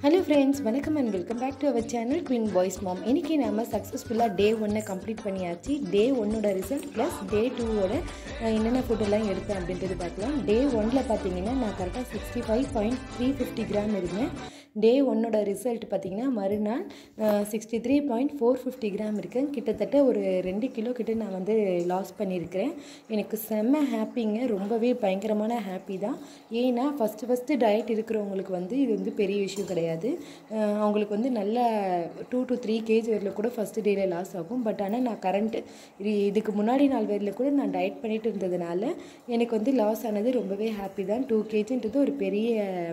hello friends வணக்கம் and welcome back to our channel queen boys mom இன்றைக்கி நம்ம சக்ஸஸ்ஃபுல்லாக டே ஒன்னை கம்ப்ளீட் பண்ணியாச்சு டே ஒன்னோட ரிசல்ட் ப்ளஸ் டே டூவோட என்னென்ன ஃபுட்டெல்லாம் எடுத்தேன் அப்படின்றது பார்க்கலாம் டே ஒனில் பார்த்தீங்கன்னா நான் கரெக்டாக sixty five point three fifty gram இருந்தேன் டே ஒன்னோட ரிசல்ட் பார்த்திங்கன்னா மறுநாள் sixty three point four fifty gram இருக்கேன் கிட்டத்தட்ட ஒரு ரெண்டு கிலோ கிட்ட நான் வந்து லாஸ் பண்ணியிருக்கிறேன் எனக்கு செம்ம ஹாப்பிங்க ரொம்பவே பயங்கரமான ஹாப்பி தான் ஏன்னா ஃபஸ்ட்டு ஃபஸ்ட்டு டயட் இருக்கிறவங்களுக்கு வந்து இது வந்து பெரிய விஷயம் கிடையாது அஹ் அவங்களுக்கு வந்து நல்ல டூ டு த்ரீ கேஜ் வரல கூட ஃபஸ்ட்டு டேயில் லாஸ் ஆகும் பட் ஆனால் நான் கரண்ட் இது இதுக்கு முன்னாடி நாள் வரல கூட நான் டயட் பண்ணிட்டு இருந்ததுனால எனக்கு வந்து லாஸ் ஆனது ரொம்பவே ஹாப்பி தான் டூ கேஜின்றது ஒரு பெரிய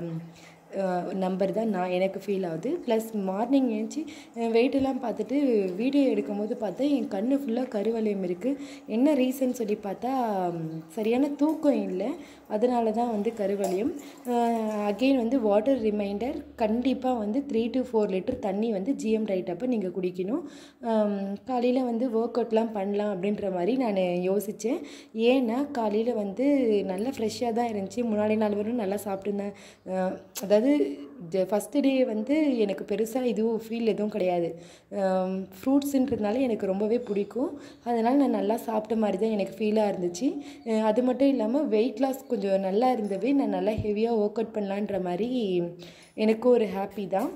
நம்பர் தான் நான் எனக்கு ஃபீல் ஆகுது ப்ளஸ் மார்னிங் ஏஞ்சி வெயிட்டெல்லாம் பார்த்துட்டு வீடியோ எடுக்கும்போது பார்த்தா என் கண்ணு ஃபுல்லாக கருவளையம் இருக்குது என்ன ரீசன் சொல்லி பார்த்தா ம், சரியான தூக்கம் இல்லை அதனால தான் வந்து கருவளையம் அகெயின் வந்து வாட்டர் ரிமைண்டர் கண்டிப்பாக வந்து த்ரீ டு ஃபோர் லிட்டர் தண்ணி வந்து ஜிஎம் ரைட் அப்போ நீங்கள் குடிக்கணும் காலையில் வந்து ஒர்க் அவுட்லாம் பண்ணலாம் அப்படின்ற மாதிரி நான் யோசித்தேன் ஏன்னா காலையில் வந்து நல்லா ஃப்ரெஷ்ஷாக தான் இருந்துச்சு முன்னாடி நாள் வரும் நல்லா சாப்பிட்டுருந்தேன் அஹ் அதாவது ஃபஸ்ட்டு டே வந்து எனக்கு பெருசாக இதுவும் ஃபீல் எதுவும் கிடையாது ஃப்ரூட்ஸுன்றதுனால எனக்கு ரொம்பவே பிடிக்கும் அதனால் நான் நல்லா சாப்பிட்ட மாதிரி தான் எனக்கு ஃபீலாக இருந்துச்சு அஹ் அது மட்டும் இல்லாமல் வெயிட் லாஸ் கொஞ்சம் நல்லா இருந்தவே நான் நல்லா ஹெவியாக ஒர்க் அவுட் பண்ணலான்ற மாதிரி எனக்கும் ஒரு ஹாப்பி தான்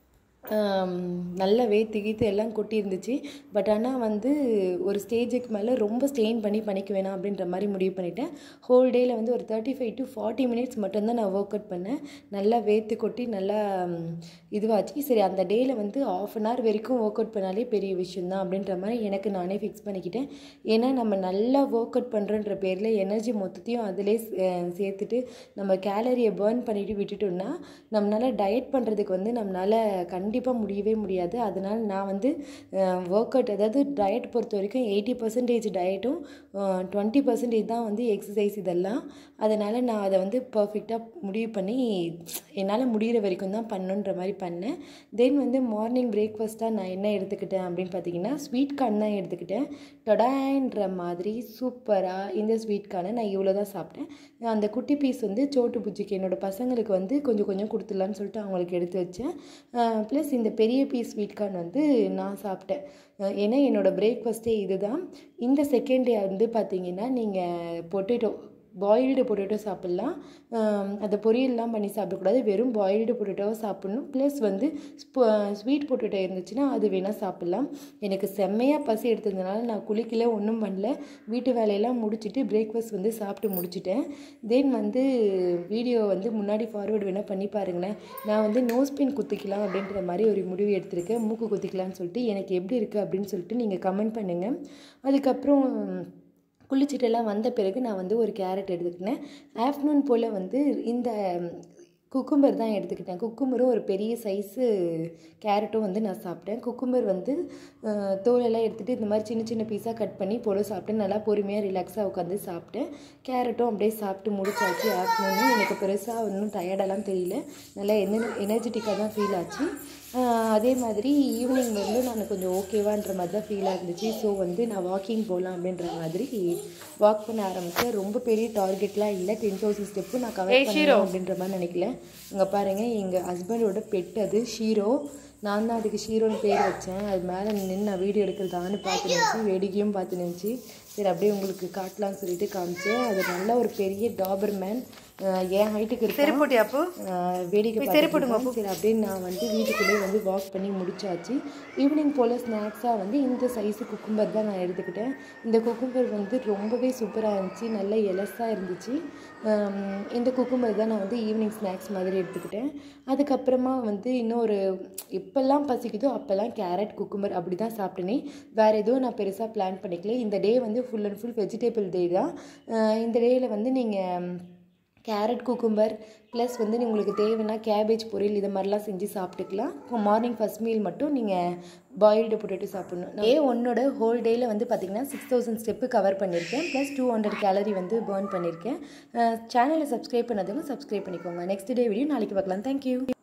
ஆம், நல்ல வேத்து கீத்து எல்லாம் கொட்டி இருந்துச்சு பட் ஆனால் வந்து ஒரு ஸ்டேஜுக்கு மேலே ரொம்ப ஸ்டெயின் பண்ணி பண்ணிக்க வேணாம் அப்படின்ற மாதிரி முடிவு பண்ணிட்டேன் ஹோல் டேயில் வந்து ஒரு thirty five to forty minutes மட்டும்தான் நான் ஒர்க் அவுட் பண்ணேன் நல்லா வேத்து கொட்டி நல்லா ம், இதுவாச்சு சரி அந்த டேயில் வந்து ஆஃப் அன் ஹவர் வரைக்கும் ஒர்க் அவுட் பண்ணாலே பெரிய விஷயம் தான் அப்படின்ற மாதிரி எனக்கு நானே ஃபிக்ஸ் பண்ணிக்கிட்டேன் ஏன்னா நம்ம நல்லா ஒர்க் அவுட் பண்ணுறன்ற பேரில் எனர்ஜி மொத்தத்தையும் அதிலே சேர்த்துட்டு நம்ம கேலரியை பேர்ன் பண்ணிட்டு விட்டுட்டோம்னா நம்மளால் டயட் பண்ணுறதுக்கு வந்து நம்மளால் கண்டிப்பாக முடியவே முடியாது அதனால் நான் வந்து ஒர்க் அவுட் அதாவது டயட் பொறுத்த வரைக்கும் எயிட்டி பர்சன்டேஜ் டயட்டும் டுவெண்ட்டி பர்சன்டேஜ் தான் வந்து எக்ஸசைஸ் இதெல்லாம் அதனால் நான் அதை வந்து பர்ஃபெக்டாக முடிவு பண்ணி என்னால் முடிகிற வரைக்கும் தான் பண்ணணுன்ற மாதிரி பண்ணேன் தென் வந்து மார்னிங் பிரேக்ஃபாஸ்ட்டாக நான் என்ன எடுத்துக்கிட்டேன் அப்படின்னு பார்த்தீங்கன்னா ஸ்வீட் கார்ன் தான் எடுத்துக்கிட்டேன் டொடான்ற மாதிரி சூப்பராக இந்த ஸ்வீட் கார்னை நான் இவ்வளோ தான் சாப்பிட்டேன் அந்த குட்டி பீஸ் வந்து சோட்டு புஜிக்கு என்னோடய பசங்களுக்கு வந்து கொஞ்சம் கொஞ்சம் கொடுத்துடலான்னு சொல்லிட்டு அவங்களுக்கு எடுத்து வச்சேன் ப்ளஸ் இந்த பெரிய பீஸ் ஸ்வீட் கார்ன் வந்து நான் சாப்பிட்டேன் அஹ் ஏன்னா என்னோடய பிரேக்ஃபாஸ்ட்டே இதுதான் இந்த செகண்ட் டே வந்து பார்த்தீங்கன்னா நீங்கள் பொட்டேட்டோ பாயில்டு பொட்டேட்டோ சாப்பிட்லாம் ஆம், அதை பொரியல்லாம் பண்ணி சாப்பிடக்கூடாது வெறும் பாயில்டு பொட்டேட்டோவை சாப்பிட்ணும் ப்ளஸ் வந்து ஸ்வீட் பொட்டேட்டோ இருந்துச்சுன்னா அது வேணால் சாப்பிட்லாம் எனக்கு செம்மையாக பசி எடுத்ததுனால நான் குளிக்கல ஒன்றும் பண்ணல வீட்டு வேலையெல்லாம் முடிச்சுட்டு பிரேக்ஃபாஸ்ட் வந்து சாப்பிட்டு முடிச்சிட்டேன் தென் வந்து வீடியோ வந்து முன்னாடி ஃபார்வேர்டு வேணால் பண்ணி பாருங்களேன் நான் வந்து நோஸ் பின் குத்திக்கலாம் அப்படின்ற மாதிரி ஒரு முடிவு எடுத்திருக்கேன் மூக்கு குத்திக்கலாம்னு சொல்லிட்டு எனக்கு எப்படி இருக்குது அப்படின்னு சொல்லிட்டு நீங்கள் கமெண்ட் பண்ணுங்கள் அதுக்கப்புறம் குளிச்சுட்டெல்லாம் வந்த பிறகு நான் வந்து ஒரு கேரட் எடுத்துக்கினேன் ஆஃப்டர்நூன் போல் வந்து இந்த குக்கும்பர் தான் எடுத்துக்கிட்டேன் குக்கும்பரும் ஒரு பெரிய சைஸு கேரட்டும் வந்து நான் சாப்பிட்டேன் குக்கும்பர் வந்து அஹ், தோலெல்லாம் எடுத்துகிட்டு இந்த மாதிரி சின்ன சின்ன பீஸாக கட் பண்ணி போல சாப்பிட்டு நல்லா பொறுமையாக ரிலாக்ஸாக உட்காந்து சாப்பிட்டேன் கேரட்டும் அப்படியே சாப்பிட்டு முடிச்சாச்சு ஆஃப்டர்நூன் எனக்கு பெருசாக ஒன்றும் டயர்டெல்லாம் தெரியல நல்லா என எனர்ஜெட்டிக்காக தான் ஃபீல் ஆச்சு ஆஹ் அதே மாதிரி ஈவினிங் வந்து நான் கொஞ்சம் ஓகேவான்ற மாதிரி தான் ஃபீலாக இருந்துச்சு ஸோ வந்து நான் வாக்கிங் போகலாம் அப்படின்ற மாதிரி வாக் பண்ண ஆரம்பித்தேன் ரொம்ப பெரிய டார்கெட்லாம் இல்லை டென் தௌசண்ட் ஸ்டெப்பு நான் கவர் பண்ணணும் அப்படின்ற மாதிரி நினைக்கல இங்கே பாருங்கள் எங்கள் ஹஸ்பண்டோட பெட் அது ஷீரோ நான் தான் அதுக்கு ஷீரோன்னு பேர் வச்சேன் அது மேலே நின்று நான் வீடியோ எடுக்கிறதான்னு பார்த்து நினச்சி வேடிக்கையும் பார்த்து நினச்சி சரி அப்படியே உங்களுக்கு காட்டலாம்னு சொல்லிட்டு காமிச்சேன் அது நல்ல ஒரு பெரிய டாபர் மேன் என் ஹைட்டுக்கு இருக்கு போட்டி அப்போ வேடிக்கை பார்த்துட்டு சரி அப்படியே நான் வந்து வீட்டுக்குள்ளேயே வந்து வாக் பண்ணி முடிச்சாச்சு ஈவினிங் போல் ஸ்நாக்ஸாக வந்து இந்த சைஸு குக்கும்பர் தான் நான் எடுத்துக்கிட்டேன் இந்த குக்கும்பர் வந்து ரொம்பவே சூப்பராக இருந்துச்சு நல்ல எலஸாக இருந்துச்சு ஆம், இந்த குக்கும்பர் தான் நான் வந்து ஈவினிங் ஸ்நாக்ஸ் மாதிரி எடுத்துக்கிட்டேன் அதுக்கப்புறமா வந்து இன்னொரு எப்பெல்லாம் பசிக்குதோ அப்போல்லாம் கேரட் குக்கும்பர் அப்படி தான் சாப்பிட்டேனே வேறு எதுவும் நான் பெருசாக பிளான் பண்ணிக்கல இந்த டே வந்து full and full vegetable day தான் ஆஹ் இந்த டேயில் வந்து நீங்கள் கேரட் குக்கும்பர் ப்ளஸ் வந்து உங்களுக்கு தேவைன்னா கேபேஜ் பொரியல் இது மாதிரிலாம் செஞ்சு சாப்பிட்டுக்கலாம் மார்னிங் ஃபஸ்ட் மீல் மட்டும் நீங்கள் பாயில்டு பொட்டேட்டோ சாப்பிடணும் ஏ ஒன்னோட ஹோல் டேயில் வந்து பார்த்தீங்கன்னா சிக்ஸ் தௌசண்ட் ஸ்டெப்பு கவர் பண்ணியிருக்கேன் ப்ளஸ் டூ ஹண்ட்ரட் கேலரி வந்து பேர்ன் பண்ணியிருக்கேன் சேனலை சப்ஸ்கிரைப் பண்ணதுக்கு சப்ஸ்கிரைப் பண்ணிக்கோங்க நெக்ஸ்ட் டே வீடியோ நாளைக்கு பார்க்கலாம் தேங்க்யூ